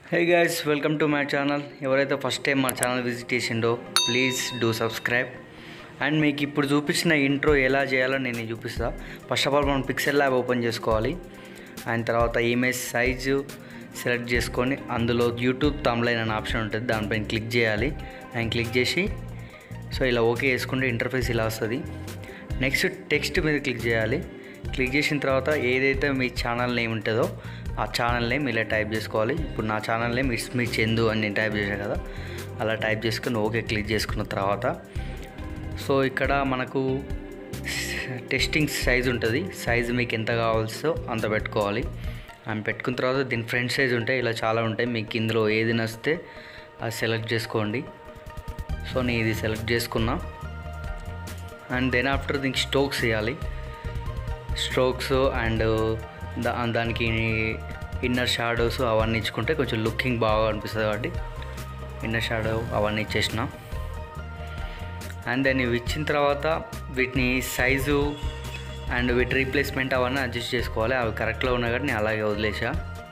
hey guys welcome to my channel ఎవరైతే first time మా channel visit చేసిండో please do subscribe and మీకు ఇప్పుడు చూపించిన ఇంట్రో ఎలా చేయాలో నేను చూపిస్తా ఫస్ట్ ఆఫ్ ఆల్ మనం పిక్సెల్ ల్యాబ్ ఓపెన్ చేసుకోవాలి అండ్ తర్వాత ఇమేజ్ సైజు సెలెక్ట్ చేసుకొని అందులో యూట్యూబ్ తమ్లైన్ అనే ఆప్షన్ ఉంటుంది దానిపైన క్లిక్ చేయాలి అండ్ క్లిక్ చేసి సో ఇలా ఓకే చేసుకుంటే ఇంటర్ఫేస్ ఇలా వస్తుంది నెక్స్ట్ టెక్స్ట్ మీద క్లిక్ చేయాలి క్లిక్ చేసిన తర్వాత ఏదైతే మీ ఛానల్ నేమ్ ఉంటుందో ఆ ఛానల్ నేమ్ ఇలా టైప్ చేసుకోవాలి ఇప్పుడు నా channel name it's me Chandu అని నేను టైప్ చేశాను కదా అలా టైప్ చేసుకుని ఓకే క్లిక్ చేసుకున్న తర్వాత సో ఇక్కడ మనకు టెస్టింగ్ సైజ్ ఉంటుంది సైజ్ మీకు ఎంత కావాల్సో అంత పెట్టుకోవాలి అండ్ పెట్టుకున్న తర్వాత దీని ఫ్రంట్ సైజ్ ఉంటాయి ఇలా చాలా ఉంటాయి మీకు ఇందులో ఏది నచ్చితే అది సెలెక్ట్ చేసుకోండి సో నేను ఇది సెలెక్ట్ చేసుకున్నా అండ్ దెన్ ఆఫ్టర్ దీనికి స్ట్రోక్స్ వేయాలి స్ట్రోక్స్ అండ్ దా దానికి ఇన్నర్ షాడోస్ అవన్నీ ఇచ్చుకుంటే కొంచెం లుకింగ్ బాగా అనిపిస్తుంది కాబట్టి ఇన్నర్ షాడో అవన్నీ ఇచ్చేసిన అండ్ దెన్ ఇవి ఇచ్చిన తర్వాత వీటిని సైజు అండ్ వీటి రీప్లేస్మెంట్ అవన్నీ అడ్జస్ట్ చేసుకోవాలి అవి కరెక్ట్లో ఉన్నాయి కాబట్టి నేను అలాగే వదిలేసా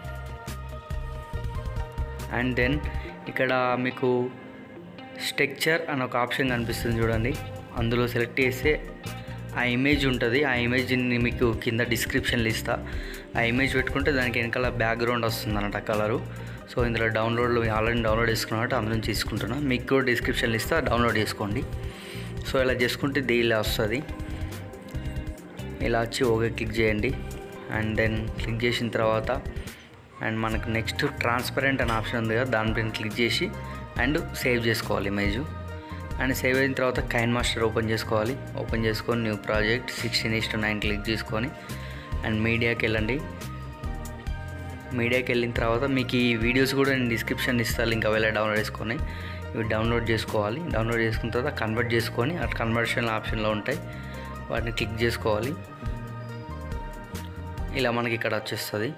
అండ్ దెన్ ఇక్కడ మీకు స్ట్రక్చర్ అని ఒక ఆప్షన్ కనిపిస్తుంది చూడండి అందులో సెలెక్ట్ చేస్తే ఆ ఇమేజ్ ఉంటుంది ఆ ఇమేజ్ని మీకు కింద డిస్క్రిప్షన్లో ఇస్తా ఆ ఇమేజ్ పెట్టుకుంటే దానికి వెనకాల బ్యాక్గ్రౌండ్ వస్తుంది అన్నట్టు కలరు సో ఇందులో డౌన్లోడ్లో ఆల్రెడీ డౌన్లోడ్ చేసుకున్నట్టు అందులో నుంచి తీసుకుంటున్నా మీకు కూడా డిస్క్రిప్షన్లో ఇస్తా డౌన్లోడ్ చేసుకోండి సో ఇలా చేసుకుంటే ఇది ఇలా వస్తుంది ఇలా వచ్చి ఓకే క్లిక్ చేయండి అండ్ దెన్ క్లిక్ చేసిన తర్వాత అండ్ మనకు నెక్స్ట్ ట్రాన్స్పరెంట్ అనే ఆప్షన్ ఉంది కదా దానిపైన క్లిక్ చేసి అండ్ సేవ్ చేసుకోవాలి ఇమేజ్ అండ్ సేవ్ అయిన తర్వాత కైన్ మాస్టర్ ఓపెన్ చేసుకోవాలి ఓపెన్ చేసుకొని new project sixteen is to nine click చేసుకొని అండ్ మీడియాకి వెళ్ళండి మీడియాకి వెళ్ళిన తర్వాత మీకు ఈ వీడియోస్ కూడా నేను డిస్క్రిప్షన్ ఇస్తాను లింక్ అవైలా డౌన్లోడ్ చేసుకొని ఇవి డౌన్లోడ్ చేసుకోవాలి డౌన్లోడ్ చేసుకున్న తర్వాత కన్వర్ట్ చేసుకొని ఆ కన్వర్షన్ ఆప్షన్లో ఉంటాయి వాటిని క్లిక్ చేసుకోవాలి ఇలా మనకి ఇక్కడ వచ్చేస్తుంది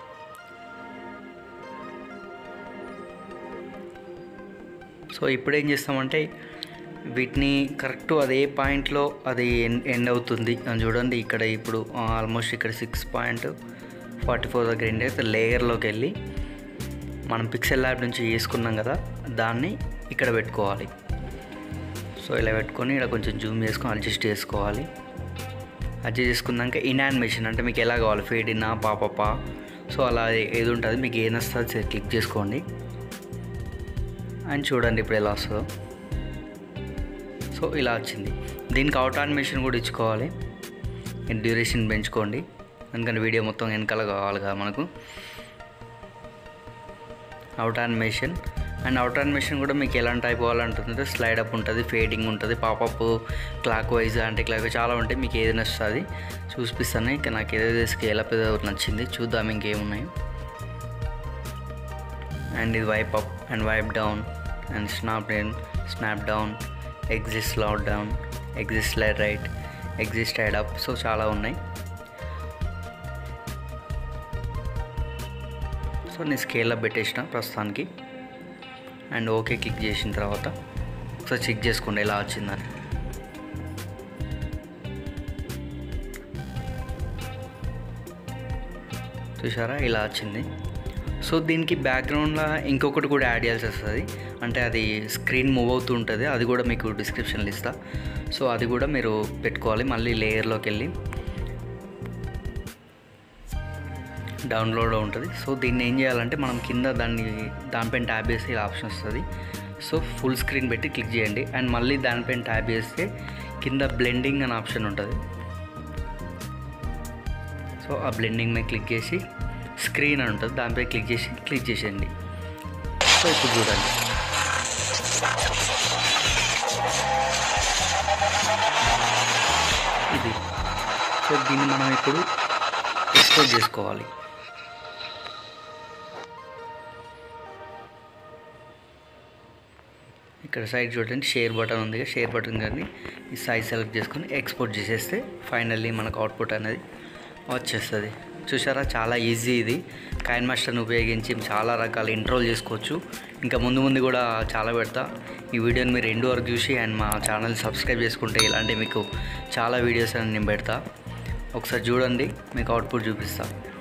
సో ఇప్పుడు ఏం చేస్తామంటే వీటిని కరెక్ట్ అదే పాయింట్లో అది ఎండ్ అవుతుంది అని చూడండి ఇక్కడ ఇప్పుడు ఆల్మోస్ట్ ఇక్కడ సిక్స్ పాయింట్ ఫార్టీ ఫోర్ దగ్గర ఎండ్ అయితే లేయర్లోకి వెళ్ళి మనం పిక్సెల్ ల్యాబ్ నుంచి చేసుకున్నాం కదా దాన్ని ఇక్కడ పెట్టుకోవాలి సో ఇలా పెట్టుకొని ఇక్కడ కొంచెం జూమ్ చేసుకొని అడ్జస్ట్ చేసుకోవాలి అడ్జస్ట్ చేసుకున్నాక ఇన్ యానిమేషన్ అంటే మీకు ఎలా కావాలి ఫేడ్ ఇన్నా పాపప్ప సో అలా ఏది ఉంటుంది మీకు ఏది వస్తుంది క్లిక్ చేసుకోండి అండ్ చూడండి ఇప్పుడు ఎలా వస్తుందో సో ఇలా వచ్చింది దీనికి అవుట్ యానిమేషన్ కూడా ఇచ్చుకోవాలి డ్యూరేషన్ పెంచుకోండి ఎందుకంటే వీడియో మొత్తం వెనకాల కావాలి కదా మనకు out animation and out animation కూడా మీకు ఎలాంటి టైప్ కావాలంటుందంటే స్లైడ్ అప్ ఉంటుంది ఫేడింగ్ ఉంటుంది పాపప్ క్లాక్ వైజ్ అంటే క్లాక్ చాలా ఉంటాయి మీకు ఏది నచ్చుతుంది చూపిస్తాను ఇంకా నాకు ఏదైతే స్కేల్ అప్ ఏదో నచ్చింది చూద్దాం ఇంకేమున్నాయి అండ్ ఇది wipe up and wipe down and snap in snap down exist lad down exist light right exist hide up so చాలా ఉన్నాయి సో నేను స్కేల్ అప్ పెట్టేసిన ప్రస్తుతానికి అండ్ ఓకే క్లిక్ చేసిన తర్వాత ఒకసారి చెక్ చేసుకోండి ఎలా వచ్చిందని చూసారా ఇలా వచ్చింది సో దీనికి బ్యాక్గ్రౌండ్లో ఇంకొకటి కూడా యాడ్ చేయాల్సి వస్తుంది అంటే అది స్క్రీన్ మూవ్ అవుతూ ఉంటుంది అది కూడా మీకు డిస్క్రిప్షన్లో ఇస్తా సో అది కూడా మీరు పెట్టుకోవాలి మళ్ళీ లేయర్లోకి వెళ్ళి డౌన్లోడ్ ఉంటుంది సో దీన్ని ఏం చేయాలంటే మనం కింద దాన్ని దానిపైన ట్యాబ్ చేస్తే ఇలా ఆప్షన్ వస్తుంది సో ఫుల్ స్క్రీన్ పెట్టి క్లిక్ చేయండి అండ్ మళ్ళీ దానిపైన ట్యాబ్ చేస్తే కింద బ్లెండింగ్ అనే ఆప్షన్ ఉంటుంది సో ఆ బ్లెండింగ్ మీద క్లిక్ చేసి స్క్రీన్ అని ఉంటుంది దానిపై క్లిక్ చేసి క్లిక్ చేసేయండి సో ఇప్పుడు చూడండి ఇది సో దీన్ని మనం ఇప్పుడు ఎక్స్పోర్ట్ చేసుకోవాలి ఇక్కడ సైడ్ చూడండి షేర్ బటన్ ఉంది షేర్ బటన్ కానీ ఈ సైజ్ సెలెక్ట్ చేసుకొని ఎక్స్పోర్ట్ చేసేస్తే ఫైనల్లీ మనకు అవుట్పుట్ అనేది వచ్చేస్తుంది చూసారా చాలా ఈజీ ఇది కైన్ మాస్టర్ని ఉపయోగించి చాలా రకాల ఇంట్రోల్ చేసుకోవచ్చు ఇంకా ముందు ముందు కూడా చాలా పెడతా ఈ వీడియోని మీరు రెండు వరకు చూసి అండ్ మా ఛానల్ సబ్స్క్రైబ్ చేసుకుంటే ఇలాంటి మీకు చాలా వీడియోస్ అని నేను పెడతా ఒకసారి చూడండి మీకు అవుట్పుట్ చూపిస్తాను